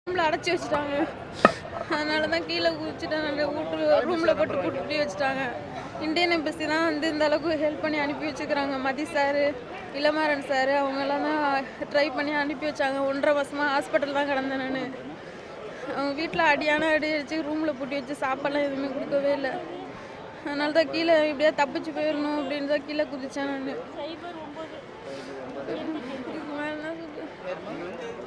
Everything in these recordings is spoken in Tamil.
ரூமில் அடைச்சி வச்சுட்டாங்க அதனால தான் கீழே குதிச்சுட்டு நாங்கள் வீட்டு ரூமில் போட்டு கூட்டி வச்சுட்டாங்க இந்தியன் எம்பசி தான் வந்து இந்த அளவுக்கு ஹெல்ப் பண்ணி அனுப்பி வச்சுக்கிறாங்க மதி சார் இளமாறன் சார் அவங்கெல்லாம் தான் ட்ரை பண்ணி அனுப்பி வச்சாங்க ஒன்றரை மாதமாக ஹாஸ்பிட்டல் தான் கிடந்தேன் நான் அவங்க வீட்டில் அடியான அடி அடிச்சு ரூமில் பூட்டி வச்சு சாப்பாடுலாம் எதுவுமே கொடுக்கவே இல்லை அதனால தான் கீழே இப்படியே தப்பிச்சு போயிடணும் அப்படின்னு தான் கீழே குதிச்சேன் நான் இதுக்கு மேல என்ன சொல்றது?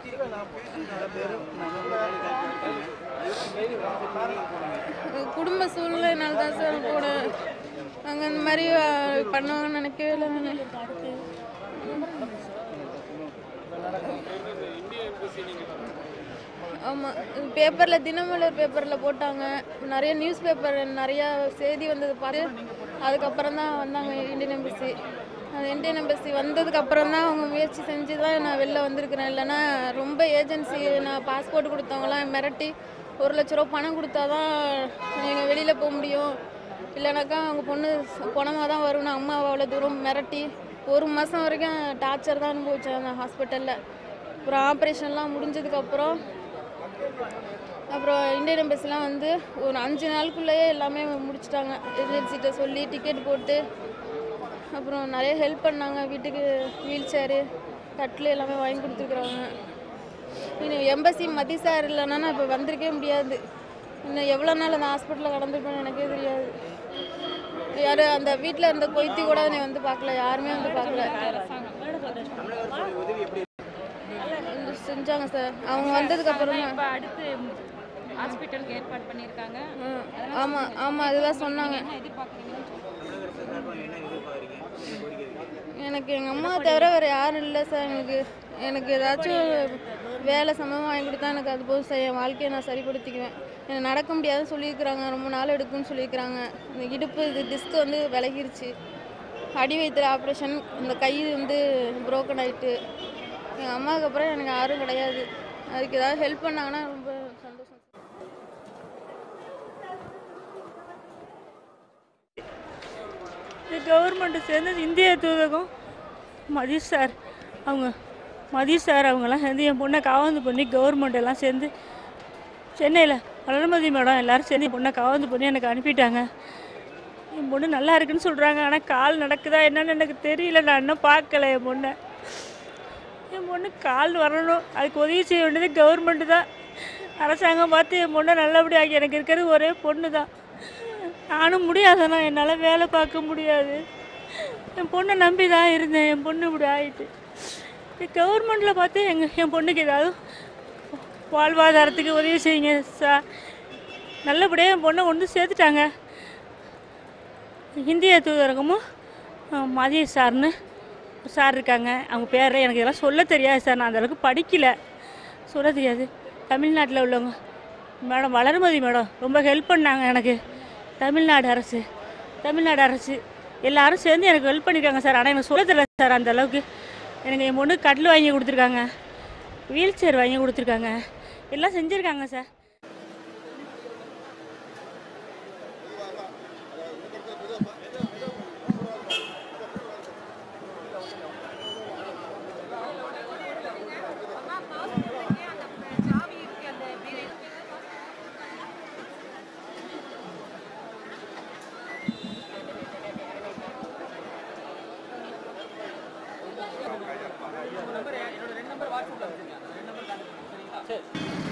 குடும்ப சூழ்நிலைனால தான் சார் போனேன் அங்கே இந்த மாதிரி அஹ், பண்ணுவாங்கன்னு நினைக்கவே இல்லை நான் ஆமாம் பேப்பரில் தினமலர் பேப்பரில் போட்டாங்க நிறைய நியூஸ் பேப்பர் நிறையா செய்தி வந்தது பார்த்து அதுக்கப்புறம் தான் வந்தாங்க இந்தியன் எம்பசி அது இந்தியன் எம்பசி வந்ததுக்கு அப்புறம் தான் அவங்க முயற்சி செஞ்சு தான் நான் வெளில வந்திருக்கிறேன் இல்லைன்னா ரொம்ப ஏஜென்சி நான் பாஸ்போர்ட் கொடுத்தவங்களாம் மிரட்டி ஒரு லட்ச ரூபா பணம் கொடுத்தா தான் நீங்கள் வெளியில் போக முடியும் இல்லைனாக்கா அவங்க பொண்ணு பணமாக தான் வரும்னு அம்மா அவ்வளோ தூரம் மிரட்டி ஒரு மாதம் வரைக்கும் டார்ச்சர் தான் அனுபவிச்சேன் அந்த ஹாஸ்பிட்டலில் அப்புறம் ஆப்ரேஷன்லாம் முடிஞ்சதுக்கப்புறம் அப்புறம் இந்தியன் எம்பசிலாம் வந்து ஒரு அஞ்சு நாளுக்குள்ளேயே எல்லாமே முடிச்சிட்டாங்க ஏஜென்சிட்ட சொல்லி டிக்கெட் போட்டு அப்புறம் நிறைய ஹெல்ப் பண்ணாங்க வீட்டுக்கு வீல் சேரு கட்டில் எல்லாமே வாங்கி கொடுத்துருக்குறாங்க இன்னும் எம்பசி மதி சார் இல்லைன்னா நான் இப்போ வந்திருக்கவே முடியாது இன்னும் எவ்வளோ நாள் அந்த ஹாஸ்பிட்டலில் கடந்திருப்பேன்னு எனக்கே தெரியாது யார் அந்த வீட்டில் இருந்த கொய்த்தி கூட என்னை வந்து பார்க்கல யாருமே வந்து பார்க்கல செஞ்சாங்க சார் அவங்க வந்ததுக்கு அப்புறம் தான் இப்போ அடுத்து ஹாஸ்பிட்டலுக்கு ஏற்பாடு பண்ணியிருக்காங்க ஆமாம் ஆமாம் அதுதான் சொன்னாங்க என்ன எதிர்பார்க்குறீங்கன்னு சொல்லுங்க. எனக்கு எங்கள் அம்மா தவிர வேறு யாரும் இல்லை சார் எனக்கு எனக்கு ஏதாச்சும் வேலை சம்பவம் வாங்கி கொடுத்தா எனக்கு அது போதும் சார் என் வாழ்க்கையை நான் சரிப்படுத்திக்குவேன் எனக்கு நடக்க முடியாதுன்னு சொல்லியிருக்கிறாங்க ரொம்ப நாள் எடுக்கும்னு சொல்லியிருக்கிறாங்க இந்த இடுப்பு இது டிஸ்க் வந்து விலகிருச்சு அடி வயிற்றுல ஆப்ரேஷன் இந்த கை வந்து புரோக்கன் ஆயிட்டு எங்கள் அம்மாவுக்கு அப்புறம் எனக்கு யாரும் கிடையாது அதுக்கு ஏதாவது ஹெல்ப் பண்ணாங்கன்னா ரொம்ப சந்தோஷம் இது கவர்மெண்ட்டு சேர்ந்து இந்திய தூதகம் மதி சார் அவங்க மதி சார் அவங்கெல்லாம் சேர்ந்து என் பொண்ணை காவாந்து பண்ணி கவர்மெண்ட் எல்லாம் சேர்ந்து சென்னையில் வளர்மதி மேடம் எல்லாரும் சேர்ந்து என் பொண்ணை காவாந்து பண்ணி எனக்கு அனுப்பிட்டாங்க என் பொண்ணு நல்லா இருக்குன்னு சொல்கிறாங்க ஆனால் கால் நடக்குதா என்னன்னு எனக்கு தெரியல நான் இன்னும் பார்க்கல என் பொண்ணை என் பொண்ணு கால் வரணும் அதுக்கு உதவி செய்ய வேண்டியது கவர்மெண்ட்டு தான் அரசாங்கம் பார்த்து என் பொண்ணை நல்லபடியாக எனக்கு இருக்கிறது ஒரே பொண்ணு தான் நானும் முடியாதண்ணா என்னால் வேலை பார்க்க முடியாது என் பொண்ணை நம்பி தான் இருந்தேன் என் பொண்ணு இப்படி ஆயிட்டு கவர்மெண்ட்டில் பார்த்து எங்கள் என் பொண்ணுக்கு ஏதாவது வாழ்வாதாரத்துக்கு உதவி செய்யுங்க சார் நல்லபடியாக என் பொண்ணை கொண்டு சேர்த்துட்டாங்க இந்திய தூதரகமும் அஹ், மதிய சார்னு ஒரு சார் இருக்காங்க அவங்க பேர் எனக்கு இதெல்லாம் சொல்ல தெரியாது சார் நான் அந்தளவுக்கு படிக்கல சொல்ல தெரியாது தமிழ்நாட்டில் உள்ளவங்க மேடம் வளர்மதி மேடம் ரொம்ப ஹெல்ப் பண்ணாங்க எனக்கு தமிழ்நாடு அரசு தமிழ்நாடு அரசு எல்லாரும் சேர்ந்து எனக்கு ஹெல்ப் பண்ணியிருக்காங்க சார் ஆனால் எனக்கு சொல்ல தெரியல சார் அந்த அளவுக்கு எனக்கு என் பொண்ணு கட்டில் வாங்கி கொடுத்துருக்காங்க வீல் சேர் வாங்கி கொடுத்துருக்காங்க எல்லாம் செஞ்சுருக்காங்க சார் சரி